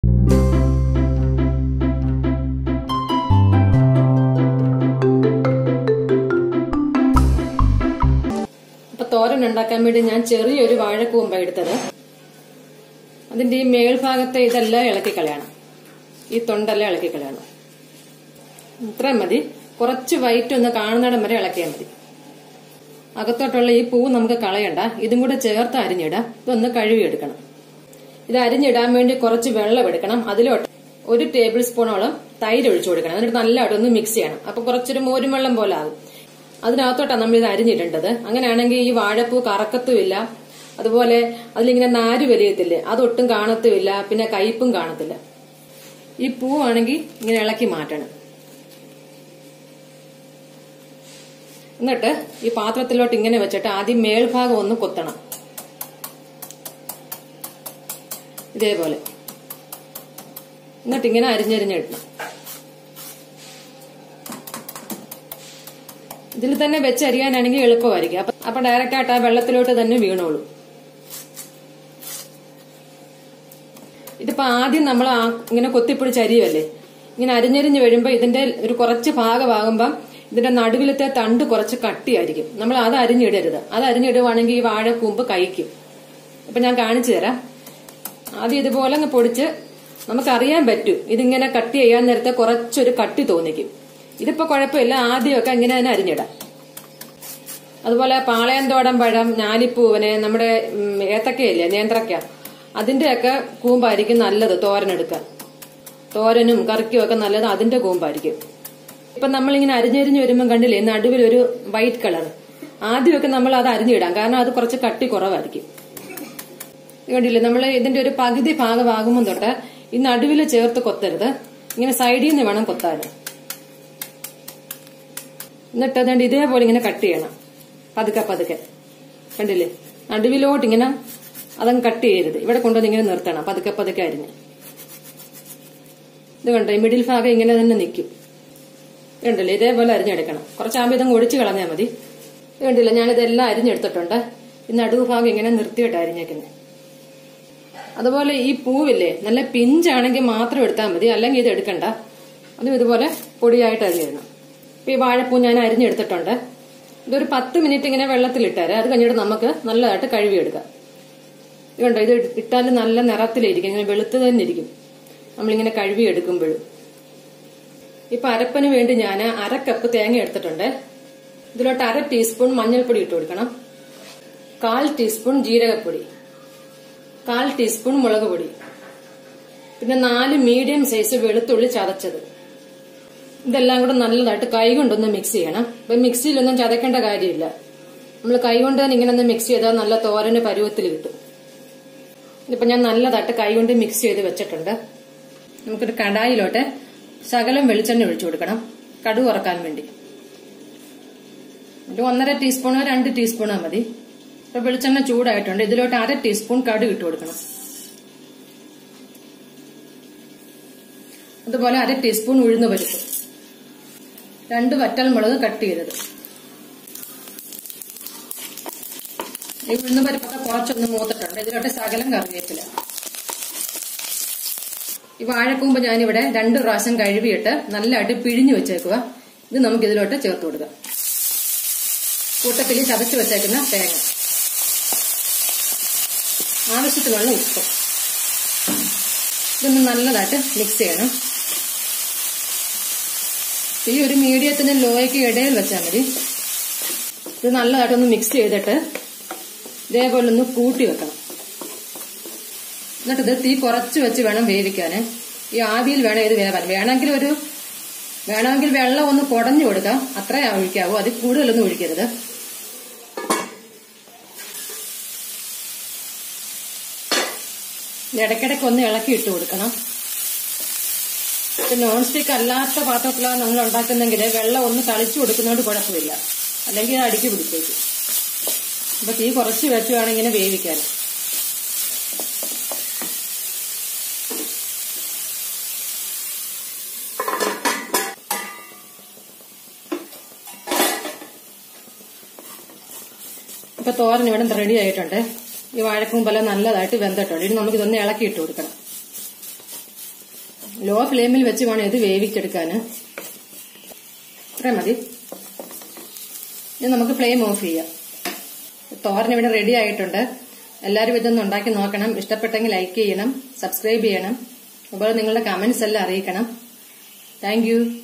അപ്പൊ തോരൻ ഉണ്ടാക്കാൻ വേണ്ടി ഞാൻ ചെറിയൊരു വാഴക്കൂമ്പ എടുത്തത് അതിന്റെ ഈ മേൽഭാഗത്തെ ഇതെല്ലാം ഇളക്കി കളയണം ഈ തൊണ്ടെല്ലാം ഇളക്കി കളയണം ഇത്രയും മതി കുറച്ച് വൈറ്റ് ഒന്ന് കാണുന്നിടം വരെ ഇളക്കിയാൽ മതി അകത്തോട്ടുള്ള ഈ പൂ നമുക്ക് കളയണ്ട ഇതും കൂടെ ചേർത്ത് അരിഞ്ഞിടാം ഇതൊന്ന് കഴുകിയെടുക്കണം ഇത് അരിഞ്ഞിടാൻ വേണ്ടി കുറച്ച് വെള്ളം എടുക്കണം അതിലോട്ട് ഒരു ടേബിൾ സ്പൂണോളം തൈര് ഒഴിച്ചു കൊടുക്കണം എന്നിട്ട് നല്ലതായിട്ട് ഒന്ന് മിക്സ് ചെയ്യണം അപ്പൊ കുറച്ചൊരു മോരും വെള്ളം പോലെ ആകും അതിനകത്തോട്ടാണ് നമ്മൾ ഇത് അരിഞ്ഞിടേണ്ടത് അങ്ങനെയാണെങ്കിൽ ഈ വാഴപ്പൂ കറക്കത്തുമില്ല അതുപോലെ അതിലിങ്ങനെ നാര് വലിയത്തില്ലേ അതൊട്ടും കാണത്തുമില്ല പിന്നെ കയ്പും കാണത്തില്ല ഈ പൂവാണെങ്കിൽ ഇങ്ങനെ ഇളക്കി മാറ്റണം എന്നിട്ട് ഈ പാത്രത്തിലോട്ട് ഇങ്ങനെ വെച്ചിട്ട് ആദ്യം മേൽഭാഗം ഒന്ന് കൊത്തണം ഇതേപോലെ എന്നിട്ട് ഇങ്ങനെ അരിഞ്ഞരിഞ്ഞിടണം ഇതിൽ തന്നെ വെച്ച് അരിയാനാണെങ്കിൽ എളുപ്പമായിരിക്കും അപ്പൊ അപ്പൊ ഡയറക്റ്റ് ആയിട്ട് ആ വെള്ളത്തിലോട്ട് തന്നെ വീണോളൂ ഇതിപ്പോ ആദ്യം നമ്മൾ ഇങ്ങനെ കൊത്തിപ്പിടിച്ച് അരിയുമല്ലേ ഇങ്ങനെ അരിഞ്ഞരിഞ്ഞ് വരുമ്പോ ഇതിന്റെ ഒരു കുറച്ച് ഭാഗമാകുമ്പം ഇതിന്റെ നടുവിലത്തെ തണ്ട് കുറച്ച് കട്ടിയായിരിക്കും നമ്മൾ അത് അരിഞ്ഞിടരുത് അത് അരിഞ്ഞിടുവാണെങ്കിൽ ഈ വാഴക്കൂമ്പ് കഴിക്കും അപ്പൊ ഞാൻ കാണിച്ചു തരാം ആദ്യം ഇതുപോലെ അങ്ങ് പൊടിച്ച് നമുക്കറിയാൻ പറ്റും ഇതിങ്ങനെ കട്ട് ചെയ്യാൻ നേരത്തെ കുറച്ചൊരു കട്ടി തോന്നിക്കും ഇതിപ്പോ കുഴപ്പമില്ല ആദ്യമൊക്കെ ഇങ്ങനെ തന്നെ അരിഞ്ഞിടാം അതുപോലെ പാളയന്തോടൻ പഴം ഞാലിപ്പൂവന് നമ്മുടെ ഉം, ഏത്തക്കയില്ലേ നേന്ത്രക്ക അതിന്റെയൊക്കെ കൂമ്പായിരിക്കും നല്ലത് തോരനെടുക്കാൻ തോരനും കറിക്കും ഒക്കെ നല്ലത് അതിന്റെ കൂമ്പായിരിക്കും ഇപ്പൊ നമ്മളിങ്ങനെ അരിഞ്ഞരിഞ്ഞ് വരുമ്പോൾ കണ്ടില്ലേ നടുവിൽ ഒരു വൈറ്റ് കളർ ആദ്യമൊക്കെ നമ്മൾ അത് അരിഞ്ഞിടാം കാരണം അത് കുറച്ച് കട്ടി കുറവായിരിക്കും ഇത് കണ്ടില്ലേ നമ്മൾ ഇതിന്റെ ഒരു പകുതി ഭാഗമാകുമ്പോൾ തൊട്ട് ഈ നടുവിൽ ചേർത്ത് കൊത്തരുത് ഇങ്ങനെ സൈഡിൽ നിന്ന് വേണം കൊത്താൻ എന്നിട്ട് അതുകൊണ്ട് ഇതേപോലെ ഇങ്ങനെ കട്ട് ചെയ്യണം പതുക്കെ പതുക്കെ കണ്ടില്ലേ നടുവിലോട്ട് ഇങ്ങനെ അതങ്ങ് കട്ട് ചെയ്യരുത് ഇവിടെ കൊണ്ടുവന്ന് ഇങ്ങനെ നിർത്തണം പതുക്കെ പതുക്കെ അരിഞ്ഞ് ഇത് കണ്ടോ ഈ മിഡിൽ ഭാഗം ഇങ്ങനെ തന്നെ നിൽക്കും ഇത് കണ്ടില്ലേ ഇതേപോലെ അരിഞ്ഞെടുക്കണം കുറച്ചാകുമ്പോൾ ഇതങ്ങ് ഒടിച്ച് കളഞ്ഞാൽ മതി ഇത് കണ്ടില്ലേ ഞാനിതെല്ലാം അരിഞ്ഞെടുത്തിട്ടുണ്ട് ഈ നടുവ് ഭാഗം ഇങ്ങനെ നിർത്തിയിട്ട് അരിഞ്ഞേക്കുന്നത് അതുപോലെ ഈ പൂവില്ലേ നല്ല പിഞ്ചാണെങ്കിൽ മാത്രം എടുത്താൽ മതി അല്ലെങ്കിൽ ഇത് എടുക്കണ്ട അതും ഇതുപോലെ പൊടിയായിട്ട് അരിഞ്ഞിടണം ഇപ്പൊ ഈ വാഴപ്പൂ ഞാൻ അരിഞ്ഞെടുത്തിട്ടുണ്ട് ഇതൊരു പത്ത് മിനിറ്റ് ഇങ്ങനെ വെള്ളത്തിലിട്ടാരെ അത് കഴിഞ്ഞിട്ട് നമുക്ക് നല്ലതായിട്ട് കഴുകിയെടുക്കാം ഇത് കണ്ടോ ഇത് ഇട്ടാൽ നല്ല നിറത്തിലിരിക്കും ഇങ്ങനെ വെളുത്ത് തന്നെ ഇരിക്കും നമ്മളിങ്ങനെ കഴുകിയെടുക്കുമ്പോഴും ഇപ്പൊ അരപ്പന് വേണ്ടി ഞാൻ അര കപ്പ് തേങ്ങ എടുത്തിട്ടുണ്ട് ഇതിലോട്ട് അര ടീസ്പൂൺ മഞ്ഞൾപ്പൊടി ഇട്ട് കൊടുക്കണം കാൽ ടീസ്പൂൺ ജീരകപ്പൊടി കാൽ ടീസ്പൂൺ മുളക് പൊടി പിന്നെ നാല് മീഡിയം സൈസ് വെളുത്തുള്ളി ചതച്ചത് ഇതെല്ലാം കൂടെ നല്ലതായിട്ട് കൈ കൊണ്ടൊന്ന് മിക്സ് ചെയ്യണം ഇപ്പൊ മിക്സിയിലൊന്നും ചതക്കേണ്ട കാര്യമില്ല നമ്മൾ കൈ കൊണ്ട് തന്നെ ഇങ്ങനെ ഒന്ന് മിക്സ് ചെയ്താൽ നല്ല തോരന് പരുവത്തിൽ കിട്ടും ഇതിപ്പോ ഞാൻ നല്ലതായിട്ട് കൈ കൊണ്ട് മിക്സ് ചെയ്ത് വെച്ചിട്ടുണ്ട് നമുക്കൊരു കടായിലോട്ട് ശകലം വെളിച്ചെണ്ണ ഒഴിച്ചു കൊടുക്കണം കടുക് ഉറക്കാൻ വേണ്ടി ഒരു ഒന്നര ടീസ്പൂണോ രണ്ട് ടീസ്പൂണോ മതി ഇപ്പൊ വെളിച്ചെണ്ണ ചൂടായിട്ടുണ്ട് ഇതിലോട്ട് അര ടീസ്പൂൺ കടുക് ഇട്ട് കൊടുക്കണം അതുപോലെ അര ടീസ്പൂൺ ഉഴുന്ന് പരിപ്പ് രണ്ട് വറ്റൽ മുളക് കട്ട് ചെയ്തത് ഈ ഉഴുന്ന് പരിപ്പൊക്കെ കുറച്ചൊന്ന് മൂത്തിട്ടുണ്ട് ഇതിലോട്ട് ശകലം കറിവേപ്പില ഈ വാഴക്കൂമ്പ് ഞാനിവിടെ രണ്ട് പ്രാവശ്യം കഴുകിയിട്ട് നല്ലതായിട്ട് പിഴിഞ്ഞു വെച്ചേക്കുക ഇത് നമുക്ക് ഇതിലോട്ട് ചേർത്ത് കൊടുക്കാം കൂട്ടത്തിൽ ചതച്ച് വെച്ചേക്കുന്ന തേങ്ങ ആവശ്യത്തിനുള്ള ഉപ്പ് ഇതൊന്ന് നല്ലതായിട്ട് മിക്സ് ചെയ്യണം ഈ ഒരു മീഡിയത്തിന് ലോയ്ക്ക് ഇടയിൽ വെച്ചാൽ മതി ഇത് നല്ലതായിട്ടൊന്ന് മിക്സ് ചെയ്തിട്ട് ഇതേപോലെ ഒന്ന് കൂട്ടി വെക്കണം എന്നിട്ട് ഇത് തീ കുറച്ച് വെച്ച് വേണം വേവിക്കാൻ ഈ ആവിയിൽ വേണം ഇത് വേവാൻ വേണമെങ്കിൽ ഒരു വേണമെങ്കിൽ വെള്ളം ഒന്ന് കുടഞ്ഞു കൊടുക്കാം അത്രേ ഒഴിക്കാവൂ അതിൽ കൂടുതലൊന്നും ഒഴിക്കരുത് ഇത് ഇടയ്ക്കിടയ്ക്ക് ഒന്ന് ഇളക്കി ഇട്ട് കൊടുക്കണം ഇപ്പൊ നോൺ സ്റ്റിക്ക് അല്ലാത്ത പാത്രത്തിലാണ് നമ്മൾ ഉണ്ടാക്കുന്നെങ്കിൽ വെള്ളം ഒന്ന് തളിച്ചു കൊടുക്കുന്നതുകൊണ്ട് കുഴപ്പമില്ല അല്ലെങ്കിൽ അത് അടിക്ക് പിടിച്ചേക്കും അപ്പൊ തീ കുറച്ച് വെച്ച് വേണം ഇങ്ങനെ വേവിക്കാൻ ഇപ്പൊ തോരൻ ഇവിടെ റെഡി ആയിട്ടുണ്ട് ഈ വാഴക്കൂമ്പെല്ലാം നല്ലതായിട്ട് വെന്തിട്ടുണ്ട് ഇനി നമുക്ക് ഇതൊന്ന് ഇളക്കി ഇട്ട് കൊടുക്കണം ലോ ഫ്ലെയിമിൽ വെച്ച് വേണം ഇത് വേവിച്ചെടുക്കാൻ ഇത്രയും മതി ഇനി നമുക്ക് ഫ്ലെയിം ഓഫ് ചെയ്യാം തോരൻ ഇവിടെ റെഡി ആയിട്ടുണ്ട് എല്ലാവരും ഇതൊന്ന് ഉണ്ടാക്കി നോക്കണം ഇഷ്ടപ്പെട്ടെങ്കിൽ ലൈക്ക് ചെയ്യണം സബ്സ്ക്രൈബ് ചെയ്യണം അതുപോലെ നിങ്ങളുടെ കമന്റ്സ് എല്ലാം അറിയിക്കണം താങ്ക്